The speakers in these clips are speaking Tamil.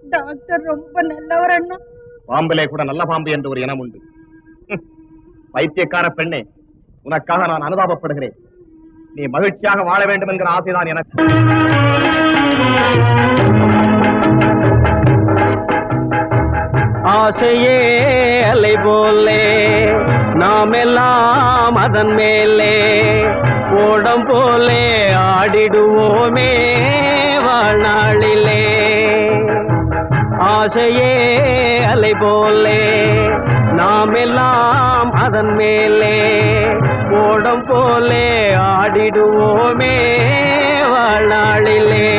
டாக்டர் ரொம்ப நல்லவர் அண்ணா பாம்பிலே கூட நல்ல பாம்பு என்று ஒரு இனம் உண்டு ஹம். பைத்தியக்கார பெண்ணே உனக்காக நான் அனுதாபப்படுகிறேன் நீ மகிழ்ச்சியாக வாழ வேண்டும் என்கிற ஆசைதான் எனக்கு ஆசையே அலை போலே நாம் எல்லாம் அதன் மேலே ஓடம் போலே ஆடிடுவோமே வாழ்நாளிலே ஆசையே அலை போலே நாம் எல்லாம் அதன் மேலே ஓடம் போலே ஆடிடுவோமே வாழ்நாளிலே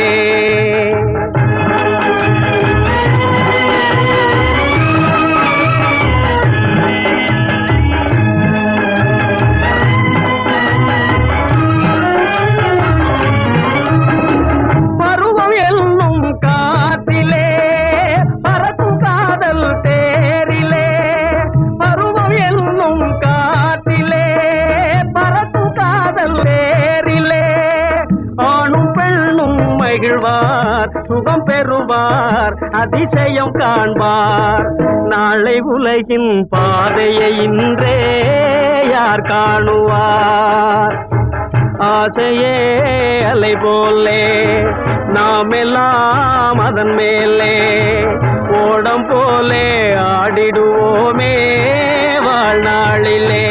பருவம் என்னும் காற்றிலே பறக்கும் காதல் தேரிலே பருவம் என்னும் காற்றிலே பறக்கும் காதல் தேரிலே ஆணும் பெண்ணும் மகிழ்வார் சுகம் பெறுவார் அதிசயம் காண்பார் நாளை உலகின் பாதையை இன்றே யார் காணுவார் ஆசையே அலை போலே நாம் எல்லாம் அதன் மேலே ஓடம் போலே ஆடிடுவோமே வாழ்நாளிலே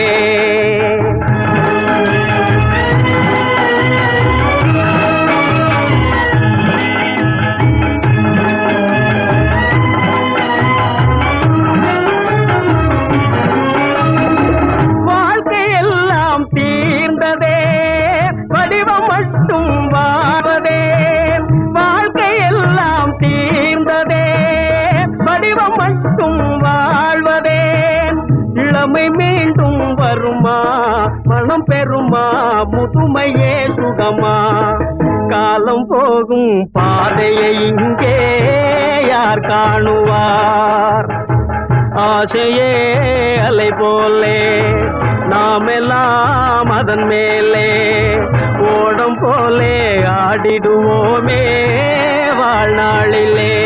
வாழ்க்கை எல்லாம் தீர்ந்ததே வடிவம் மட்டும் வாழ்வதே வாழ்க்கை எல்லாம் தீர்ந்ததே வடிவம் மட்டும் வாழ்வதே இளமை மீண்டும் வருமா மனம் பெறுமா முதுமையே சுகமா காலம் போகும் பாதையை இங்கே யார் காணுவார் ஆசையே அலை போலே நாம் எல்லாம் அதன் மேலே ஓடம் போலே ஆடிடுவோமே வாழ்நாளிலே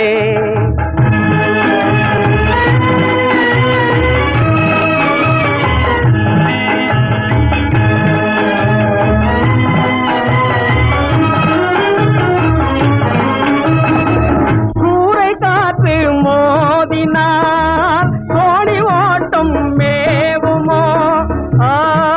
கூரை காற்று மோதினால் கோடி ஓட்டம் மேவுமோ ஆ.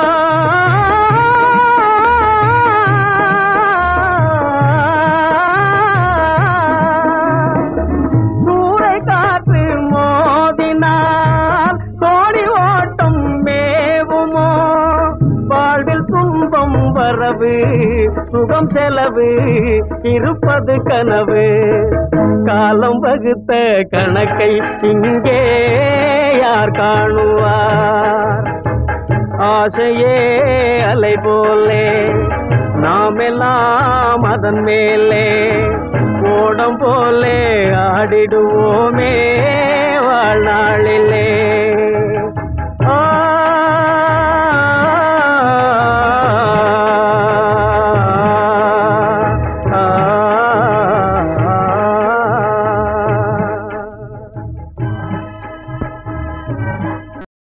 கூரை காற்று மோதினால் கோடி ஓட்டம் மேவுமோ வாழ்வில் துன்பம் வரவு சுகம் செலவு இருப்பது கனவு காலம் வகுத்த கணக்கை இங்கே யார் காணுவார் ஆசையே அலை போலே நாம் எல்லாம் அதன் மேலே ஓடம் போலே ஆடிடுவோமே வாழ்நாளிலே